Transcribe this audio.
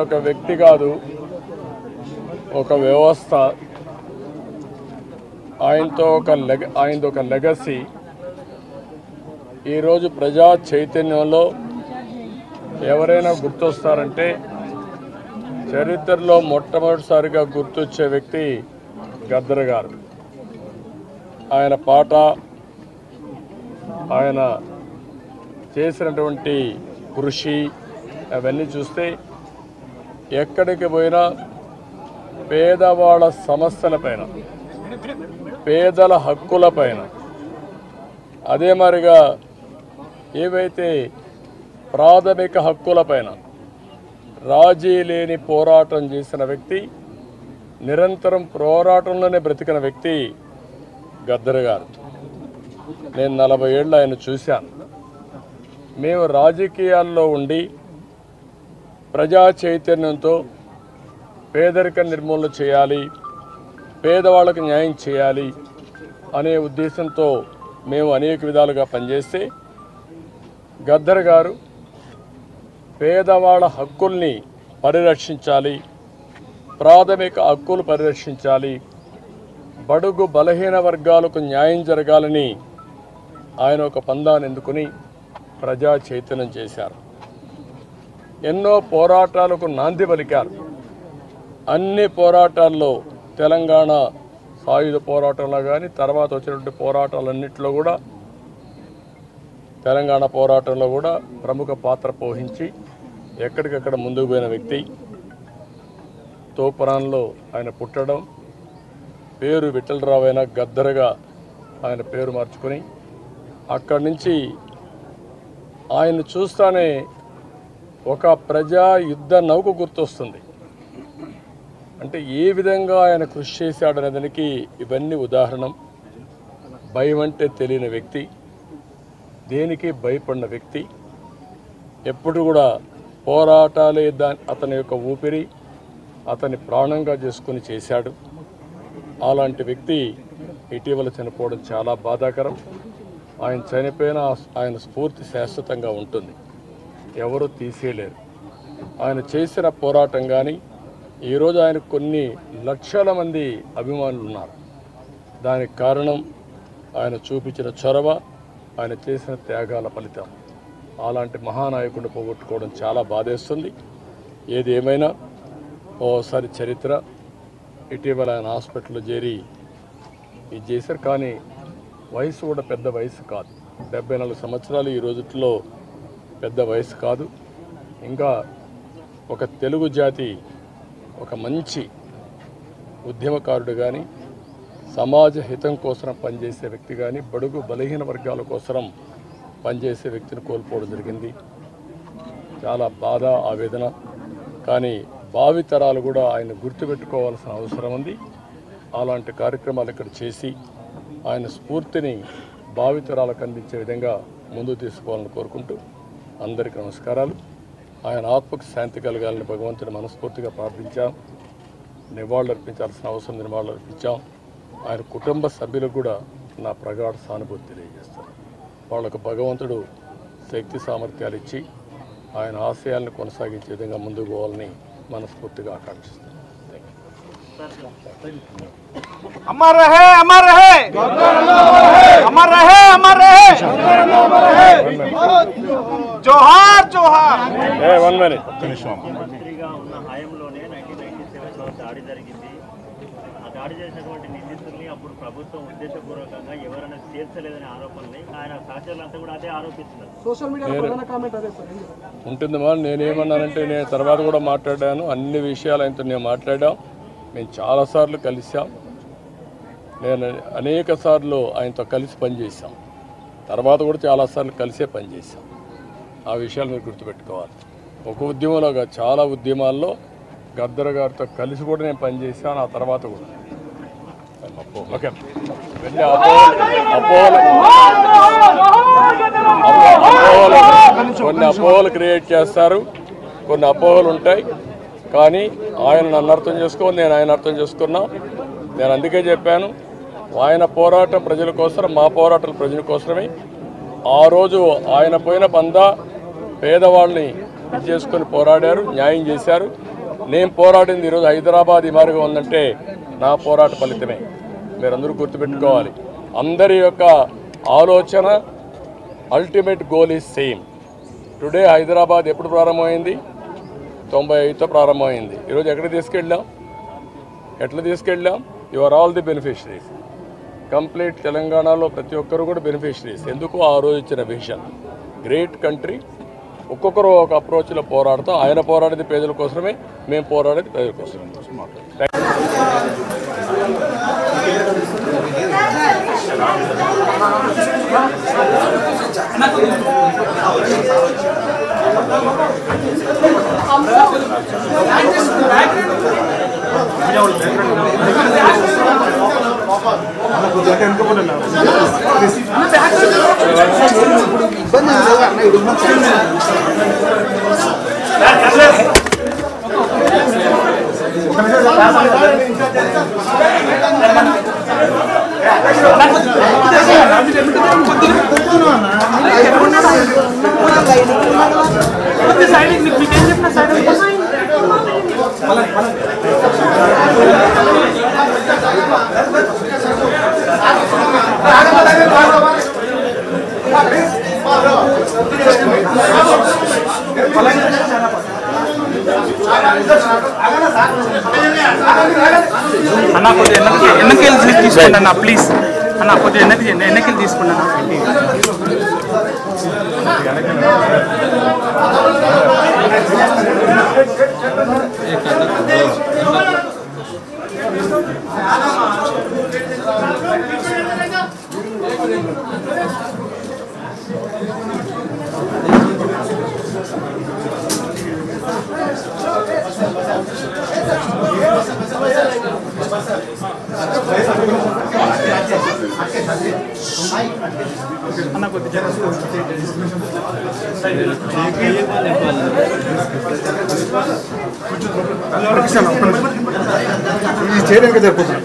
ఒక వ్యక్తి కాదు ఒక వ్యవస్థ ఆయనతో ఒక లెగ ఆయనతో ఒక లెగసీ ఈరోజు ప్రజా చైతన్యంలో ఎవరైనా గుర్తొస్తారంటే చరిత్రలో మొట్టమొదటిసారిగా గుర్తొచ్చే వ్యక్తి గద్దర్ గారు ఆయన పాట ఆయన చేసినటువంటి కృషి అవన్నీ చూస్తే ఎక్కడికి పోయినా పేదవాళ్ళ సమస్యలపైన పేదల హక్కులపైన అదే మరిగా ఏవైతే ప్రాథమిక హక్కులపైన రాజీ లేని పోరాటం చేసిన వ్యక్తి నిరంతరం పోరాటంలోనే బ్రతికిన వ్యక్తి గద్దర్ గారు నేను నలభై ఏళ్ళు ఆయన చూశాను మేము రాజకీయాల్లో ఉండి ప్రజా చైతన్యంతో పేదరిక నిర్మూలన చేయాలి పేదవాళ్ళకు న్యాయం చేయాలి అనే ఉద్దేశంతో మేము అనేక విధాలుగా పనిచేస్తే గద్దర్ గారు పేదవాళ్ళ హక్కుల్ని పరిరక్షించాలి ప్రాథమిక హక్కులు పరిరక్షించాలి బడుగు బలహీన వర్గాలకు న్యాయం జరగాలని ఆయన ఒక పందాన్ని ఎందుకుని ప్రజా చైతన్యం చేశారు ఎన్నో పోరాటాలకు నాంది పలికారు అన్ని పోరాటాల్లో తెలంగాణ సాయుధ పోరాటంలో కానీ తర్వాత వచ్చినటువంటి పోరాటాలన్నింటిలో కూడా తెలంగాణ పోరాటంలో కూడా ప్రముఖ పాత్ర పోషించి ఎక్కడికక్కడ ముందుకు పోయిన వ్యక్తి తోపురాన్లో ఆయన పుట్టడం పేరు విఠలరావు అయిన గద్దరగా ఆయన పేరు మార్చుకొని అక్కడి నుంచి ఆయన చూస్తానే ఒక ప్రజా యుద్ధ నౌక గుర్తొస్తుంది అంటే ఏ విధంగా ఆయన కృషి చేశాడనే దానికి ఇవన్నీ ఉదాహరణ భయం అంటే తెలియని వ్యక్తి దేనికి భయపడిన వ్యక్తి ఎప్పుడు కూడా పోరాటాలే దా అతని యొక్క ఊపిరి అతని ప్రాణంగా చేసుకుని చేశాడు అలాంటి వ్యక్తి ఇటీవల చనిపోవడం చాలా బాధాకరం ఆయన చనిపోయిన ఆయన స్ఫూర్తి శాశ్వతంగా ఉంటుంది ఎవరు తీసేయలేరు ఆయన చేసిన పోరాటం కానీ ఈరోజు ఆయన కొన్ని లక్షల మంది అభిమానులు ఉన్నారు దానికి కారణం ఆయన చూపించిన చొరవ ఆయన చేసిన త్యాగాల ఫలితం అలాంటి మహానాయకుడిని పోగొట్టుకోవడం చాలా బాధేస్తుంది ఏది ఏమైనా ఓసారి చరిత్ర ఇటీవల ఆయన హాస్పిటల్లో చేరి ఇది చేశారు కానీ వయసు కూడా పెద్ద వయసు కాదు డెబ్బై నాలుగు సంవత్సరాలు ఈ రోజుల్లో పెద్ద వయసు కాదు ఇంకా ఒక తెలుగు జాతి ఒక మంచి ఉద్యమకారుడు కానీ సమాజ హితం కోసం పనిచేసే వ్యక్తి కానీ బడుగు బలహీన వర్గాల కోసం పనిచేసే వ్యక్తిని కోల్పోవడం జరిగింది చాలా బాధ ఆవేదన కానీ భావితరాలు కూడా ఆయన గుర్తుపెట్టుకోవాల్సిన అవసరం ఉంది అలాంటి కార్యక్రమాలు ఇక్కడ చేసి ఆయన స్ఫూర్తిని భావితరాలకు అందించే విధంగా ముందుకు తీసుకోవాలని కోరుకుంటూ అందరికీ నమస్కారాలు ఆయన ఆత్మకు శాంతి కలగాలని భగవంతుని మనస్ఫూర్తిగా ప్రార్థించాం నివాళులు అర్పించాల్సిన అవసరం నివాళులు అర్పించాం ఆయన కుటుంబ సభ్యులకు కూడా నా ప్రగాఢ సానుభూతి తెలియజేస్తాను వాళ్ళకు భగవంతుడు శక్తి సామర్థ్యాలు ఇచ్చి ఆయన ఆశయాలను కొనసాగించే విధంగా ముందుకు పోవాలని మనస్ఫూర్తిగా ఆకాంక్షిస్తాను థ్యాంక్ యూ अमर रहे अमर रहे अमर रहे अमर रहे जोहार जोहार ఏ వన్ మినిట్ మంత్రిగా ఉన్న హయాంలోనే నైన్టీన్ నైన్టీ సెవెన్లో దాడి జరిగింది ఆ దాడి చేసినటువంటి నిందితుల్ని అప్పుడు ప్రభుత్వం ఉద్దేశపూర్వకంగా ఎవరైనా చేర్చలేదనే ఆరోపణని ఆయన సహచరులంతా కూడా అదే ఆరోపిస్తున్నారు సోషల్ మీడియాలో ప్రధాన కామెంట్ అదే సార్ ఏం చెప్తారు? ఉంటుందమ్మా నేనేమన్నానంటే నేను తర్వాత కూడా మాట్లాడాను అన్ని విషయాలు ఆయనతో నేను మాట్లాడాం మేము చాలాసార్లు కలిసాం నేను అనేక సార్లు ఆయనతో కలిసి పనిచేశాం తర్వాత కూడా చాలాసార్లు కలిసే పనిచేశాం ఆ విషయాలు మీరు గుర్తుపెట్టుకోవాలి ఒక ఉద్యమంలో కాదు, చాలా ఉద్యమాల్లో గద్దర్ గారితో కలిసి కూడా నేను పనిచేశాను ఆ తర్వాత కూడా ఓకే ఇవన్నీ అపోహలు అపోహలు అపోహలు కొన్ని అపోహలు క్రియేట్ చేస్తారు కొన్ని అపోహలు ఉంటాయి కానీ ఆయన నన్ను అర్థం చేసుకోని నేను ఆయన అర్థం చేసుకున్నాం నేను అందుకే చెప్పాను ఆయన పోరాటం ప్రజల కోసం మా పోరాటం ప్రజల కోసమే ఆ రోజు ఆయన పోయిన పంద పేదవాళ్ళని ఇది చేసుకొని పోరాడారు న్యాయం చేశారు నేను పోరాడింది ఈరోజు హైదరాబాద్ ఈ మాదిరిగా ఉందంటే నా పోరాట ఫలితమే మీరందరూ గుర్తుపెట్టుకోవాలి అందరి యొక్క ఆలోచన ultimate goal is same today Hyderabad ఎప్పుడు ప్రారంభమైంది తొంభై ఐదుతో ప్రారంభమైంది ఈరోజు ఎక్కడ తీసుకెళ్ళాం ఎట్లా తీసుకెళ్ళాం you are all the beneficiaries complete తెలంగాణలో ప్రతి ఒక్కరు కూడా బెనిఫిషరీస్ ఎందుకు ఆ రోజు ఇచ్చిన విషన్ గ్రేట్ కంట్రీ ఒక్కొక్కరు ఒక అప్రోచ్లో పోరాడతాం ఆయన పోరాడేది పేదల కోసమే మేము పోరాడేది ప్రజల కోసమే అన్న కొద్దిగా వెనక్కి వెనక్కి వెళ్ళి తీసుకోండి అన్న ప్లీజ్ అన్న కొద్దిగా వెనక్కి వెనక్కి వెళ్ళి తీసుకోండి అన్న అన్న కొద్దిగా ఇది చేయడానికి సరిపోతుంది